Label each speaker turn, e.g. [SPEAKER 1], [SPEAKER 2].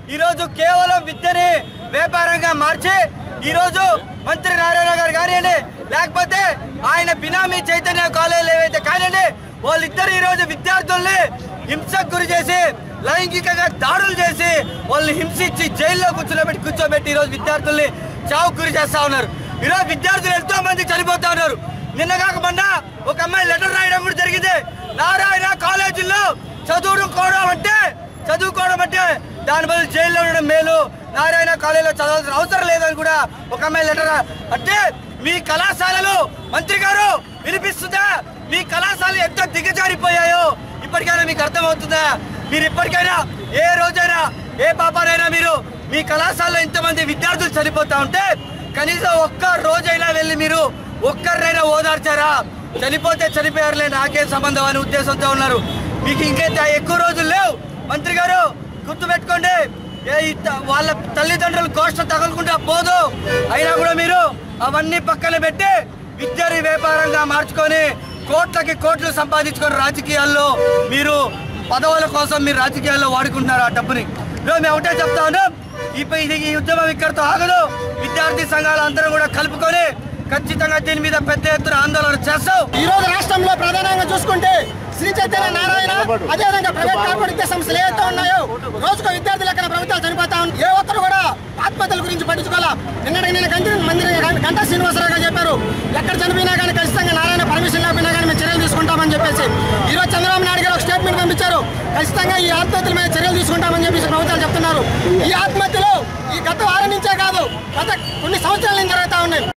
[SPEAKER 1] ఈరోజు కేవలం విద్యని వ్యాపారంగా మార్చి ఈరోజు మంత్రి నారాయణ గారు కానివ్వండి లేకపోతే ఆయన బినామీ చైతన్య కాలేజీలు ఏవైతే కానివ్వండి వాళ్ళిద్దరు ఈరోజు విద్యార్థుల్ని హింసకు గురి చేసి లైంగికంగా దాడులు చేసి వాళ్ళని హింసించి జైల్లో కూర్చోబెట్టి కూర్చోబెట్టి ఈరోజు విద్యార్థుల్ని చావు గురి చేస్తా ఉన్నారు ఈరోజు విద్యార్థులు ఎంతో మంది చనిపోతా ఉన్నారు నిన్న కాక మొన్న ఒక అమ్మాయి లెటర్ రాయడం కూడా జరిగింది నారాయణ కాలేజీల్లో చదువుకోవడం అంటే చదువుకోవడం అంటే దాని బదులు జైల్లో ఉండడం మేలు నారాయణ కాలేజీలో చదవాల్సిన అవసరం లేదని కూడా ఒక అమ్మాయి లెటర్ రా- అంటే మీ కళాశాలలు మంత్రి గారు వినిపిస్తుందా మీ కళాశాలలు ఎంత దిగజారిపోయాయో ఇప్పటికైనా మీకు అర్థమవుతుందా మీరు ఇప్పటికైనా ఏ రోజైనా ఏ పాపానైనా మీరు మీ కళాశాలలో ఇంతమంది విద్యార్థులు చనిపోతా ఉంటే కనీసం ఒక్క రోజైనా వెళ్ళి మీరు ఒక్కరినైనా ఓదార్చారా చనిపోతే చనిపోయారులే నాకేం సంబంధం అనే ఉద్దేశంతో ఉన్నారు మీకు ఇంకైతే ఎక్కువ రోజులు లేవు మంత్రి గారు గుర్తుపెట్టుకోండి ఏ ఈ త- వాళ్ళ తల్లిదండ్రులు కోష్ట తగలకుండా పోదు అయినా కూడా మీరు అవన్నీ పక్కన పెట్టి విద్యని వ్యాపారంగా మార్చుకొని కోట్లకి కోట్లు సంపాదించుకొని రాజకీయాల్లో మీరు పదవుల కోసం మీరు రాజకీయాల్లో వాడుకుంటున్నారు ఆ డబ్బుని ఇదిగో మేము ఒకటే చెప్తా ఉన్నాం ఇప్పుడు ఇది ఈ ఉద్యమం ఇక్కడితో ఆగదు విద్యార్థి సంఘాలు అందరూ కూడా కలుపుకొని ఖచ్చితంగా దీని మీద పెద్ద ఎత్తున ఆందోళన చేస్తాం
[SPEAKER 2] ఈ రోజు రాష్ట్రంలో ప్రధానంగా చూసుకుంటే శ్రీ చైతన్య నారాయణ అదేవిధంగా ప్రైవేట్ కార్పొరేట్ విద్యా సంస్థలు ఏవైతే ఉన్నాయో రోజుకో విద్యార్థి లెక్కన ప్రభుత్వాలు చనిపోతా ఉన్నాయి ఏ ఒక్కరు కూడా ఆత్మహత్యల గురించి పట్టించుకోవాలా నిన్నటి నిన్న గంట మంత్రి గంటా శ్రీనివాసరావు గారు చెప్పారు ఎక్కడ చనిపోయినా కానీ ఖచ్చితంగా నారాయణ పర్మిషన్ లేకపోయినా కానీ మేము చర్యలు తీసుకుంటామని చెప్పేసి ఈ రోజు చంద్రబాబు నాయుడు గారు ఒక స్టేట్మెంట్ పంపించారు ఖచ్చితంగా ఈ ఆత్మహత్యల మీద చర్యలు తీసుకుంటామని చెప్పేసి ప్రభుత్వాలు చెప్తున్నారు ఈ ఆత్మహత్యలు ఈ గత వారం నుంచే కాదు గత కొన్ని సంవత్సరాల నుంచి జరుగుతా ఉన్నాయి